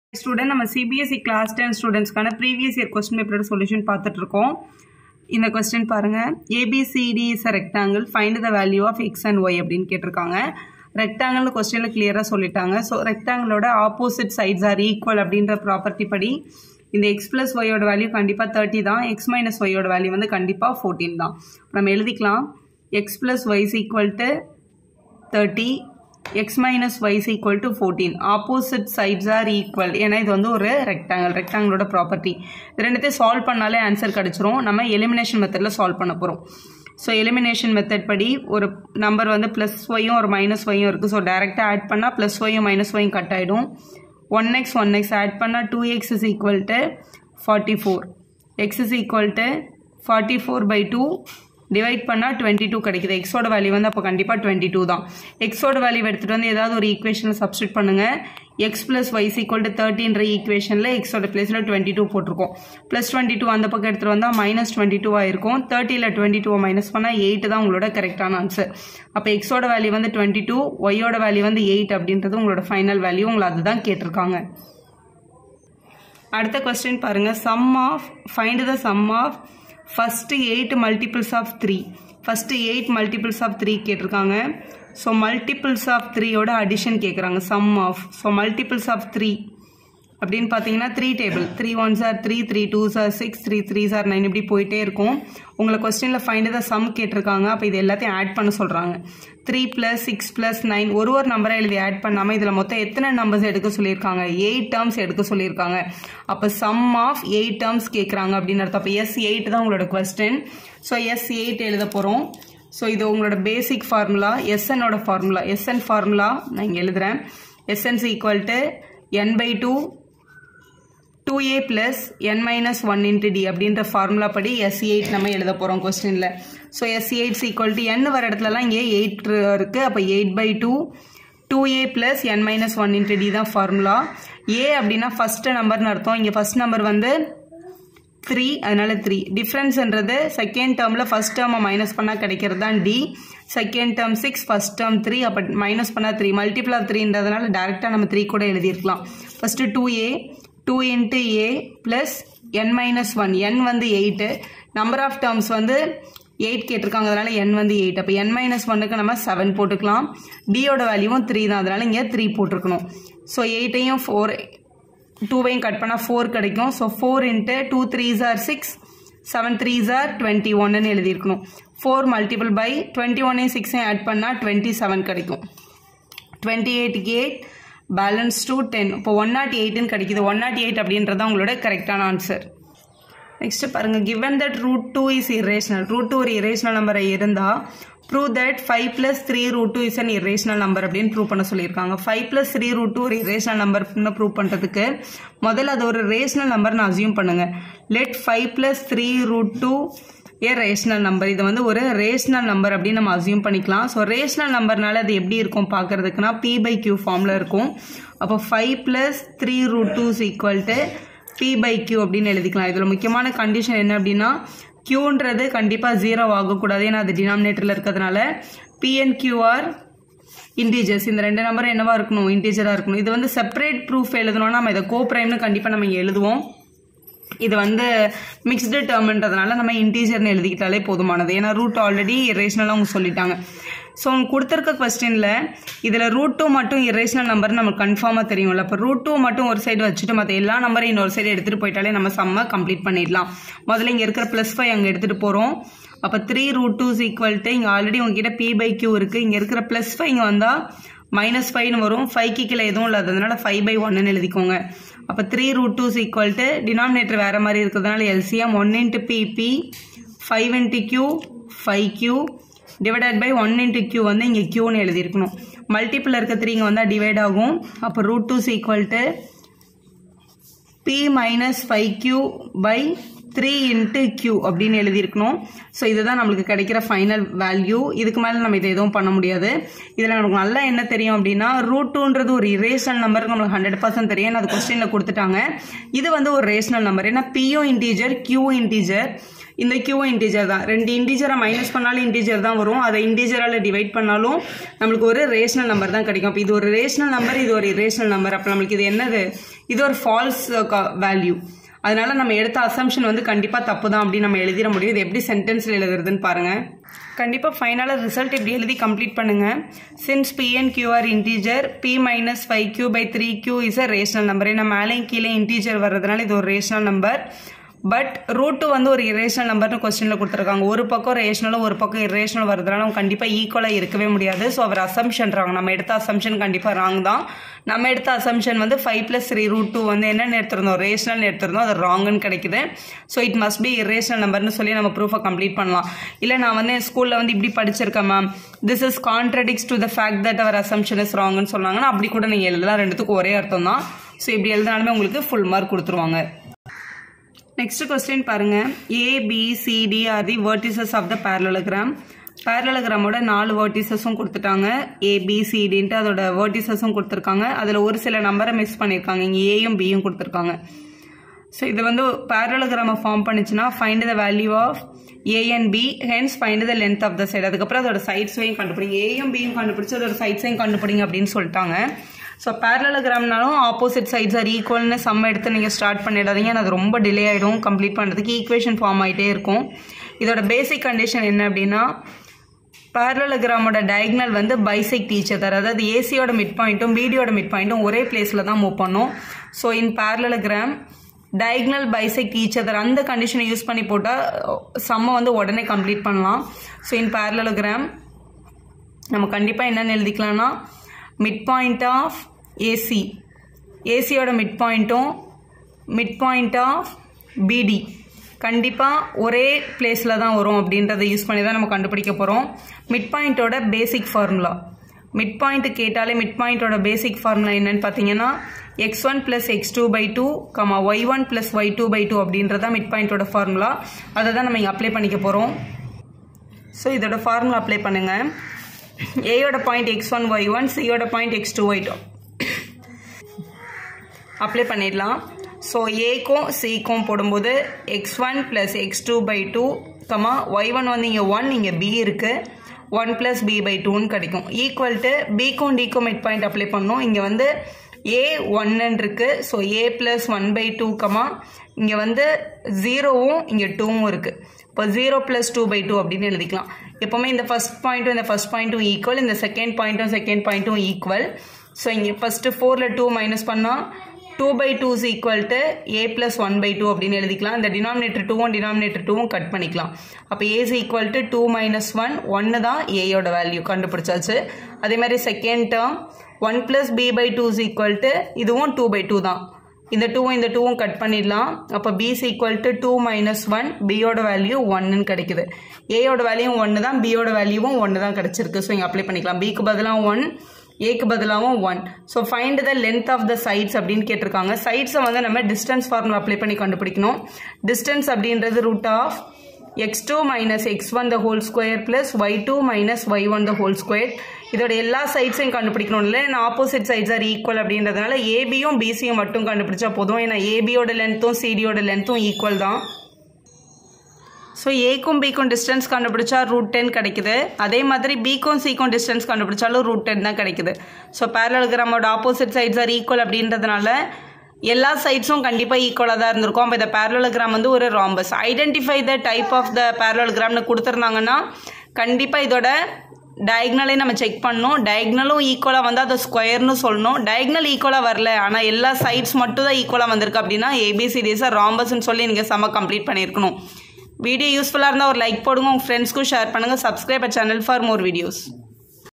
student நம்ம CBSE class ten ஸ்டூடெண்ட்ஸ்க்கான previous year question பேப்பரோட சொல்யூஷன் பார்த்துட்டு இருக்கோம் இந்த கொஸ்டின் பாருங்க ABCD is a rectangle find the value of x and y அப்படின்னு கேட்டிருக்காங்க ரெக்டாங்கிள் கொஸ்டினில் கிளியராக சொல்லிட்டாங்க ஸோ ரெக்டாங்கிளோட ஆப்போசிட் சைட்ஸ் ஆர் ஈக்குவல் அப்படின்ற ப்ராப்பர்ட்டி படி இந்த எக்ஸ் ப்ளஸ் ஒய்யோட வேல்யூ கண்டிப்பாக தேர்ட்டி தான் எக்ஸ் மைனஸ் ஒய்யோட வேல்யூ வந்து கண்டிப்பாக ஃபோர்டீன் தான் நம்ம எழுதிக்கலாம் x plus y is equal to thirty x minus Ys equal to fourteen opposite sides are equal ஏன்னா இது வந்து ஒரு ரெக்டாங்கிள் ரெக்டாங்கிளோட ப்ராப்பர்ட்டி இது ரெண்டுத்தையும் சால்வ் பண்ணாலே ஆன்சர் கிடச்சிரும் நம்ம எலிமினேஷன் மெத்தடில் சால்வ் பண்ண போகிறோம் ஸோ எலிமினேஷன் மெத்தட் படி ஒரு நம்பர் வந்து ப்ளஸ் ஒய்யும் ஒரு மைனஸ் ஒய்யும் இருக்குது ஸோ டேரெக்டாக ஆட் பண்ணால் ப்ளஸ் ஒய்யும் மைனஸ் ஒய்யும் கட் ஆகிடும் one x one x add பண்ணால் two x is equal to forty four x is equal to forty four by two divide பண்ணால் டுவெண்ட்டி டூ கிடைக்குது எக்ஸோட வேல்யூ வந்து அப்போ கண்டிப்பாக டுவெண்ட்டி டூ தான் எக்ஸோட வேல்யூ எடுத்துகிட்டு வந்து ஏதாவது ஒரு ஈக்குவேஷனில் சப்ஸ்டியூட் பண்ணுங்கள் x plus y is equal to தேர்ட்டின்ற ஈக்குவேஷனில் எக்ஸோட பிளேஸில் டுவெண்ட்டி டூ போட்டிருக்கோம் ப்ளஸ் டுவெண்ட்டி டூ அந்த பக்கம் எடுத்துகிட்டு வந்தால் மைனஸ் டுவெண்ட்டி டூ ஆயிருக்கும் தேர்ட்டியில் டுவெண்ட்டி டூவை மைனஸ் பண்ணால் எயிட் தான் உங்களோட கரெக்டான ஆன்சர் அப்போ எக்ஸோட வேல்யூ வந்து டுவெண்ட்டி டூ ஒய்யோட வேல்யூ வந்து எயிட் அப்படின்றது உங்களோட ஃபைனல் வேல்யூ உங்களை அதுதான் கேட்டிருக்காங்க அடுத்த கொஸ்டின் பாருங்க sum of find the sum of first eight multiples of three first eight multiples of three கேட்டிருக்காங்க ஸோ மல்டிபிள்ஸ் ஆஃப் த்ரீயோட அடிஷன் கேட்குறாங்க sum of so multiples of three அப்படின்னு பார்த்தீங்கன்னா த்ரீ டேபிள் த்ரீ ஒன் சார் three three two சார் six three three சார் nine இப்படி போயிட்டே இருக்கும் உங்களை கொஸ்டினில் ஃபைண்ட் த சம் கேட்டிருக்காங்க அப்போ இது எல்லாத்தையும் ஆட் பண்ண சொல்கிறாங்க three plus six plus nine ஒரு ஒரு நம்பரை எழுதி ஆட் பண்ணாமல் இதில் மொத்தம் எத்தனை நம்பர்ஸ் எடுக்க சொல்லியிருக்காங்க எயிட் டேர்ம்ஸ் எடுக்க சொல்லியிருக்காங்க அப்போ சம் ஆஃப் எயிட் டேர்ம்ஸ் கேட்குறாங்க அப்படின்னு அர்த்தம் அப்போ எஸ் எயிட் தான் உங்களோட கொஸ்டின் ஸோ எஸ் எயிட் எழுத போகிறோம் ஸோ இது உங்களோட பேசிக் ஃபார்முலா எஸ்என்னோட ஃபார்முலா எஸ்என் ஃபார்முலா நான் இங்கே எழுதுகிறேன் S n is equal to n by two two a plus n minus one into d அப்படின்ற ஃபார்முலா படி எஸ் எயிட் நம்ம எழுத போகிறோம் கொஸ்டினில் so S eight is equal to n வர இடத்துலலாம் இங்கே எயிட் இருக்குது அப்போ eight by two two a plus n minus one into d தான் ஃபார்முலா ஏ அப்படின்னா ஃபஸ்ட்டு நம்பர்னு அர்த்தம் இங்கே ஃபஸ்ட் நம்பர் வந்து த்ரீ அதனால த்ரீ டிஃப்ரென்ஸ்ன்றது செகண்ட் டேர்மில் ஃபஸ்ட் டேர்மை மைனஸ் பண்ணால் கிடைக்கிறது தான் d second term six first term three அப்போ மைனஸ் பண்ணால் த்ரீ மல்டிபிள் ஆஃப் த்ரீன்றதுனால டேரெக்டாக நம்ம த்ரீ கூட எழுதியிருக்கலாம் first two a two into a plus n minus one n வந்து எயிட்டு நம்பர் ஆஃப் டேர்ம்ஸ் வந்து எயிட் கேட்டிருக்காங்க அதனால என் வந்து எயிட் அப்போ என் மைனஸ் ஒன்னுக்கு நம்ம செவன் போட்டுக்கலாம் டியோட வேல்யூவும் த்ரீ தான் அதனால இங்கே த்ரீ போட்டிருக்கணும் ஸோ எயிட்டையும் ஃபோர் டூவையும் கட் பண்ணால் ஃபோர் கிடைக்கும் so four into two threes are six seven threes are twenty ஒன்னு எழுதியிருக்கணும் ஃபோர் மல்டிபிள் பை டுவெண்ட்டி ஒன்னையும் சிக்ஸையும் ஆட் பண்ணால் டுவெண்ட்டி செவன் கிடைக்கும் டுவெண்ட்டி எயிட்டுக்கு எயிட் பேலன்ஸ் டூ டென் இப்போ ஒன் நாட் எயிட்டுன்னு கிடைக்குது ஒன் நாட் எயிட் அப்படின்றது தான் உங்களோட கரெக்டான ஆன்சர் நெக்ஸ்ட் பாருங்க given that root two is irrational root two ஒரு இரேஷனல் நம்பரை இருந்தால் prove that five plus three root two is an irrational number அப்படின்னு ப்ரூவ் பண்ண சொல்லியிருக்காங்க five plus three root two ஒரு இரேஷனல் நம்பர்னு ப்ரூவ் பண்ணுறதுக்கு முதல்ல அது ஒரு ரேஷனல் நம்பர்னு அசியூம் பண்ணுங்க let five plus three root two a rational number இது வந்து ஒரு ரேஷனல் நம்பர் அப்படின்னு நம்ம அசியூம் பண்ணிக்கலாம் ஸோ ரேஷனல் நம்பர்னால அது எப்படி இருக்கும் பார்க்கறதுக்குன்னா பி பை கியூ ஃபார்மில் இருக்கும் அப்போ five plus three root two is equal to p by q அப்படின்னு எழுதிக்கலாம் இதில் முக்கியமான கண்டிஷன் என்ன அப்படின்னா கியூன்றது கண்டிப்பாக ஜீரோ ஆகக்கூடாது ஏன்னா அது டினாமினேட்டரில் இருக்கிறதுனால பிஎன் கியூஆர் இன்டீஜர்ஸ் இந்த ரெண்டு நம்பரும் என்னவா இருக்கணும் இன்டீஜராக இருக்கணும் இது வந்து செப்பரேட் ப்ரூஃப் எழுதணும்னா நம்ம இதை கோ ப்ரைம்னு கண்டிப்பாக நம்ம இங்கே எழுதுவோம் இது வந்து மிக்ஸ்டு டேர்ம்ன்றதுனால நம்ம இன்டீஜர்னு எழுதிக்கிட்டாலே போதுமானது ஏன்னா ரூட் ஆல்ரெடி இரேஷனலாக அவங்க சொல்லிட்டாங்க ஸோ அவங்க கொடுத்துருக்க கொஸ்டினில் இதில் ரூட் டூ மட்டும் இரேஷனல் நம்பர் நமக்கு கன்ஃபார்மாக தெரியும்ல அப்போ ரூட் டூ மட்டும் ஒரு சைடு வச்சுட்டு மற்ற எல்லா நம்பரையும் இன்னொரு சைடு எடுத்துகிட்டு போயிட்டாலே நம்ம செம்ம கம்ப்ளீட் பண்ணிடலாம் முதல்ல இங்கே இருக்கிற ப்ளஸ் ஃபைவ் அங்கே எடுத்துகிட்டு போகிறோம் அப்போ three root two is equal to இங்கே ஆல்ரெடி உங்ககிட்ட பி பை கியூ இருக்குது இங்கே இருக்கிற ப்ளஸ் ஃபைவ் இங்கே வந்தால் மைனஸ் ஃபைவ்னு வரும் ஃபைவ்க்கு கீழே எதுவும் இல்லாததுனால ஃபைவ் பை ஒன்னு எழுதிக்கோங்க அப்போ three root two is equal to denominator வேறு மாதிரி இருக்கிறதுனால LCM one into p five into q five q divided by one into q வந்து இங்கே கியூன்னு எழுதியிருக்கணும் மல்டிப்பிள் இருக்க த்ரீ இங்கே வந்தால் டிவைட் ஆகும் அப்போ root two is equal to p minus five q by three into q அப்படின்னு எழுதியிருக்கணும் ஸோ இதுதான் நம்மளுக்கு கிடைக்கிற ஃபைனல் வேல்யூ இதுக்கு மேலே நம்ம இதை எதுவும் பண்ண முடியாது இதில் நமக்கு நல்லா என்ன தெரியும் அப்படின்னா ரூட் டூன்றது ஒரு இரேஷனல் நம்பருக்கு நம்மளுக்கு ஹண்ட்ரட் பர்சன்ட் தெரியும் ஏன்னா அது கொஸ்டினில் கொடுத்துட்டாங்க இது வந்து ஒரு ரேஷனல் நம்பர் ஏன்னா பியும் இன்டீஜர் கியூ இன்டீஜர் இந்த கியூவும் இன்டீஜர் தான் ரெண்டு இன்டீஜரை மைனஸ் பண்ணாலும் இன்டீஜர் தான் வரும் அதை இன்டீஜரால் டிவைட் பண்ணாலும் நம்மளுக்கு ஒரு ரேஷனல் நம்பர் தான் கிடைக்கும் அப்போ இது ஒரு ரேஷனல் நம்பர் இது ஒரு ரேஷனல் நம்பர் அப்போ நம்மளுக்கு இது என்னது இது ஒரு ஃபால்ஸ் வேல்யூ அதனால நம்ம எடுத்த அசம்ஷன் வந்து கண்டிப்பாக தப்பு தான் அப்படின்னு நம்ம எழுதிட முடியும் இது எப்படி சென்டென்ஸில் எழுதுறதுன்னு பாருங்கள் கண்டிப்பாக ஃபைனலாக ரிசல்ட் இப்படி எழுதி கம்ப்ளீட் பண்ணுங்கள் since p and q are integer p minus five q by three q is a rational number ஏன்னா மேலேயும் கீழே இன்டீஜர் வர்றதுனால இது ஒரு ரேஷனல் நம்பர் பட் ரூட்டு வந்து ஒரு இரேஷனல் நம்பர்னு கொஸ்டினில் கொடுத்துருக்காங்க ஒரு பக்கம் ரேஷனலும் ஒரு பக்கம் இரேஷனல் வரதுனால அவங்க கண்டிப்பாக ஈக்குவலாக இருக்கவே முடியாது ஸோ அவர் அசம்ஷன்றாங்க நம்ம எடுத்த அசம்ஷன் கண்டிப்பாக ராங் தான் நம்ம எடுத்த அசம்ஷன் வந்து five plus three root two வந்து என்னென்னு எடுத்திருந்தோம் ரேஷனல் எடுத்திருந்தோம் அது ராங்குன்னு கிடைக்குது so it must be irrational நம்பர்னு சொல்லி நம்ம ப்ரூஃபை கம்ப்ளீட் பண்ணலாம் இல்லை நான் வந்து ஸ்கூலில் வந்து இப்படி படிச்சிருக்கேன் ma'am this is contradicts to the fact that our assumption is ராங்குன்னு சொன்னாங்கன்னா அப்படி கூட நீங்கள் எழுதலாம் ரெண்டுத்துக்கும் ஒரே அர்த்தம் தான் ஸோ இப்படி எழுதினாலுமே உங்களுக்கு ஃபுல் மார்க் கொடுத்துருவாங்க நெக்ஸ்ட் கொஸ்டின் பாருங்க A B C D are the vertices of the parallelogram பேரலோகிராமோட நாலு வேர்டிசஸும் கொடுத்துட்டாங்க ஏ பி சி டின்ட்டு அதோட வேர்டிசஸும் கொடுத்துருக்காங்க அதில் ஒரு சில நம்பரை மிஸ் பண்ணியிருக்காங்க இங்கே ஏயும் பியும் கொடுத்துருக்காங்க ஸோ இது வந்து பேரலோகிராமை ஃபார்ம் பண்ணுச்சுன்னா find the value of a and b hence find the length of the side அதுக்கப்புறம் அதோட சைட்ஸையும் கண்டுபிடிங்க ஏயும் பியும் கண்டுபிடிச்சு அதோட சைட்ஸையும் கண்டுபிடிங்க அப்படின்னு சொல்லிட்டாங்க ஸோ பேரலோகிராம்னாலும் ஆப்போசிட் சைட்ஸ் ஆர் ஈக்குவல்னு சம் எடுத்து நீங்கள் ஸ்டார்ட் பண்ணிடாதீங்க அது ரொம்ப டிலே ஆகிடும் கம்ப்ளீட் பண்ணுறதுக்கு ஈக்குவேஷன் ஃபார்ம் ஆகிட்டே இருக்கும் இதோட பேசிக் கண்டிஷன் என்ன அப்படின்னா பேரலோகிராமோட டயக்னல் வந்து பைசெக்ட் டீச்சர் அதாவது ஏசியோட மிட் பாயிண்ட்டும் பிடியோட மிட் பாயிண்ட்டும் ஒரே பிளேஸில் தான் மூவ் பண்ணும் so in parallelogram diagonal bisect டீச்சர் அந்த கண்டிஷனை யூஸ் பண்ணி போட்டால் சம்மை வந்து உடனே கம்ப்ளீட் பண்ணலாம் ஸோ இன் பேரலோகிராம் நம்ம கண்டிப்பாக என்னென்னு எழுதிக்கலாம்னா மிட் பாயிண்ட் ஆஃப் ஏசி ஏசியோட மிட் பாயிண்ட்டும் மிட் பாயிண்ட் ஆஃப் பிடி கண்டிப்பாக ஒரே பிளேஸில் தான் வரும் அப்படின்றத யூஸ் பண்ணி தான் நம்ம கண்டுபிடிக்க போகிறோம் மிட் பாயிண்ட்டோட பேசிக் ஃபார்முலா மிட் பாயிண்ட் கேட்டாலே மிட் பாயிண்ட்டோட பேசிக் ஃபார்முலா என்னன்னு பார்த்தீங்கன்னா x one plus x two by two comma y one plus y two by two அப்படின்றத மிட் பாயிண்ட்டோட ஃபார்முலா அதை தான் நம்ம இங்கே அப்ளை பண்ணிக்க போகிறோம் ஸோ இதோட ஃபார்முலா அப்ளை பண்ணுங்கள் ஏயோட point x one y one சியோட point x two y two apply பண்ணிடலாம் ஸோ ஏக்கும் சிக்கும் போடும்போது x one plus x two by two comma y one வந்து இங்கே ஒன் இங்கே பி இருக்குது ஒன் ப்ளஸ் பி பை டூன்னு கிடைக்கும் ஈக்குவல் டு பிக்கும் டிக்கும் மிட் பாயிண்ட் அப்ளை பண்ணோம் இங்கே வந்து ஏ ஒன்னு இருக்குது so a plus one by two comma இங்கே வந்து ஜீரோவும் இங்கே டூவும் இருக்குது இப்போ zero plus two by two அப்படின்னு எழுதிக்கலாம் எப்போவுமே இந்த ஃபஸ்ட் பாயிண்ட்டும் இந்த ஃபஸ்ட் பாயிண்ட்டும் ஈக்குவல் இந்த செகண்ட் பாயிண்ட்டும் செகண்ட் பாயிண்ட்டும் ஈக்குவல் ஸோ இங்கே ஃபஸ்ட்டு ஃபோரில் டூ மைனஸ் பண்ணால் two by two is equal to a plus one by two அப்படின்னு எழுதிக்கலாம் இந்த டினாமினேட்டர் டூவும் டினாமினேட்டர் டூவும் கட் பண்ணிக்கலாம் அப்போ a is equal to two minus one ஒன்று தான் ஏயோட வேல்யூ கண்டுபிடிச்சாச்சு அதே மாதிரி second term one plus b by two is equal to இதுவும் டூ பை டூ தான் இந்த டூவும் இந்த டூவும் கட் பண்ணிடலாம் அப்போ b is equal to two minus one பியோட வேல்யூ ஒன்னு கிடைக்குது ஏயோட வேல்யூவும் ஒன்று தான் பியோட வேல்யூவும் ஒன்று தான் கிடச்சிருக்கு ஸோ இங்கே அப்ளை பண்ணிக்கலாம் பிக்கு பதிலாக ஒன் ஏக்கு பதிலாகவும் one so find the length of the sides அப்படின்னு கேட்டிருக்காங்க சைட்ஸை வந்து நம்ம டிஸ்டன்ஸ் ஃபார்முலா அப்ளை பண்ணி கண்டுபிடிக்கணும் டிஸ்டன்ஸ் அப்படின்றது root of x two minus x one the whole square plus y two minus y one the whole square இதோட எல்லா சைட்ஸையும் கண்டுபிடிக்கணும் இல்லை ஏன்னா ஆப்போசிட் சைட்ஸ் ஆர் ஈக்குவல் அப்படின்றதுனால ஏபியும் பிசியும் மட்டும் கண்டுபிடிச்சா போதும் ஏன்னா ஏபியோட லென்த்தும் சிடியோட லென்த்தும் ஈக்குவல் தான் ஸோ ஏக்கும் பிக்கும் டிஸ்டன்ஸ் கண்டுபிடிச்சா ரூட் டென் கிடைக்குது அதே மாதிரி பிக்கும் சிக்கும் டிஸ்டன்ஸ் கண்டுபிடிச்சாலும் ரூட் டென் தான் கிடைக்குது ஸோ பேரலோகிராமோட ஆப்போசிட் சைட்ஸ் ஆர் ஈக்குவல் அப்படின்றதுனால எல்லா சைட்ஸும் கண்டிப்பாக ஈக்குவலாக தான் இருந்திருக்கும் அப்போ இந்த பேரலோகிராம் வந்து ஒரு rhombus identify the type of the பேரலோகிராம்னு கொடுத்துருந்தாங்கன்னா கண்டிப்பாக இதோட டயக்னலே நம்ம செக் பண்ணணும் டயக்னலும் ஈக்குவலாக வந்து அதை ஸ்கொயர்னு சொல்லணும் டயக்னல் ஈக்குவலாக வரல ஆனால் எல்லா சைட்ஸ் மட்டும் தான் ஈக்குவலாக வந்திருக்கு அப்படின்னா ஏபிசிடிஸை ராம்பஸ்ன்னு சொல்லி நீங்கள் செம்ம கம்ப்ளீட் பண்ணியிருக்கணும் வீடியோ யூஸ்ஃபுல்லாக இருந்தால் ஒரு லைக் போடுங்க உங்கள் ஃப்ரெண்ட்ஸ்க்கும் ஷேர் பண்ணுங்கள் subscribe channel for more videos